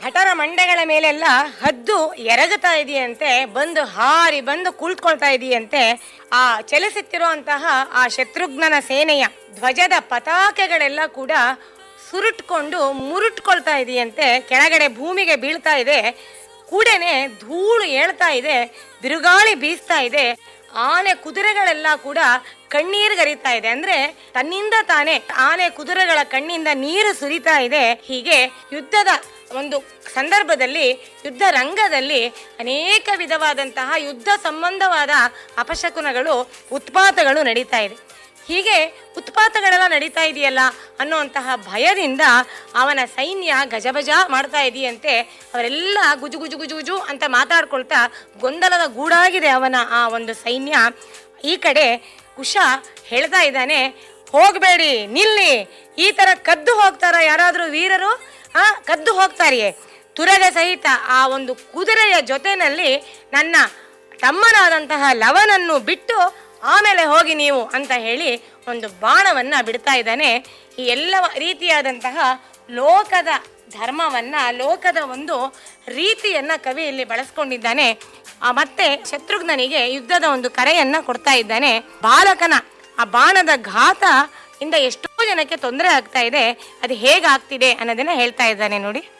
ಭಟರ ಮಂಡೆಗಳ ಮೇಲೆಲ್ಲ ಹದ್ದು ಎರಗುತ್ತಾ ಇದೆಯಂತೆ ಬಂದು ಹಾರಿ ಬಂದು ಕುಳಿತುಕೊಳ್ತಾ ಇದೆಯಂತೆ ಆ ಚಲಿಸುತ್ತಿರುವಂತಹ ಆ ಶತ್ರುಘ್ನನ ಸೇನೆಯ ಧ್ವಜದ ಪತಾಕೆಗಳೆಲ್ಲ ಕೂಡ ಸುರುಟ್ಕೊಂಡು ಮುರುಟ್ಕೊಳ್ತಾ ಇದೆಯಂತೆ ಕೆಳಗಡೆ ಭೂಮಿಗೆ ಬೀಳ್ತಾ ಇದೆ ಕೂಡನೆ ಧೂಳು ಏಳ್ತಾ ಇದೆ ಬಿರುಗಾಳಿ ಬೀಸ್ತಾ ಇದೆ ಆನೆ ಕುದುರೆಗಳೆಲ್ಲ ಕೂಡ ಕಣ್ಣೀರು ಗರಿತಾ ಇದೆ ಅಂದ್ರೆ ತನ್ನಿಂದ ತಾನೇ ಆನೆ ಕುದುರೆಗಳ ಕಣ್ಣಿಂದ ನೀರು ಸುರಿತಾ ಇದೆ ಹೀಗೆ ಯುದ್ಧದ ಒಂದು ಸಂದರ್ಭದಲ್ಲಿ ಯುದ್ಧ ರಂಗದಲ್ಲಿ ಅನೇಕ ವಿಧವಾದಂತಹ ಯುದ್ಧ ಸಂಬಂಧವಾದ ಅಪಶಕುನಗಳು ಉತ್ಪಾತಗಳು ನಡೀತಾ ಇದೆ ಹೀಗೆ ಉತ್ಪಾತಗಳೆಲ್ಲ ನಡೀತಾ ಇದೆಯಲ್ಲ ಅನ್ನುವಂತಹ ಭಯದಿಂದ ಅವನ ಸೈನ್ಯ ಗಜಬಜ ಮಾಡ್ತಾ ಇದೆಯಂತೆ ಅವರೆಲ್ಲ ಗುಜು ಗುಜು ಗುಜು ಗುಜು ಅಂತ ಮಾತಾಡ್ಕೊಳ್ತಾ ಗೊಂದಲದ ಗೂಡಾಗಿದೆ ಅವನ ಆ ಒಂದು ಸೈನ್ಯ ಈ ಕಡೆ ಕುಶ ಹೇಳ್ತಾ ಇದ್ದಾನೆ ಹೋಗಬೇಡಿ ನಿಲ್ಲಿ ಈ ತರ ಕದ್ದು ಹೋಗ್ತಾರ ಯಾರಾದ್ರೂ ವೀರರು ಆ ಕದ್ದು ಹೋಗ್ತಾರಿಯೇ ತುರಗ ಸಹಿತ ಆ ಒಂದು ಕುದುರೆಯ ಜೊತೆನಲ್ಲಿ ನನ್ನ ತಮ್ಮನಾದಂತಹ ಲವನನ್ನು ಬಿಟ್ಟು ಆಮೇಲೆ ಹೋಗಿ ನೀವು ಅಂತ ಹೇಳಿ ಒಂದು ಬಾಣವನ್ನ ಬಿಡ್ತಾ ಇದ್ದಾನೆ ಈ ಎಲ್ಲ ರೀತಿಯಾದಂತಹ ಲೋಕದ ಧರ್ಮವನ್ನ ಲೋಕದ ಒಂದು ರೀತಿಯನ್ನ ಕವಿ ಇಲ್ಲಿ ಬಳಸ್ಕೊಂಡಿದ್ದಾನೆ ಆ ಮತ್ತೆ ಶತ್ರುಘ್ನನಿಗೆ ಯುದ್ಧದ ಒಂದು ಕರೆಯನ್ನ ಕೊಡ್ತಾ ಇದ್ದಾನೆ ಬಾಲಕನ ಆ ಬಾಣದ ಘಾತ ಇಂದ ಎಷ್ಟೋ ಜನಕ್ಕೆ ತೊಂದರೆ ಆಗ್ತಾ ಇದೆ ಅದು ಹೇಗಾಗ್ತಿದೆ ಅನ್ನೋದನ್ನ ಹೇಳ್ತಾ ಇದ್ದಾನೆ ನೋಡಿ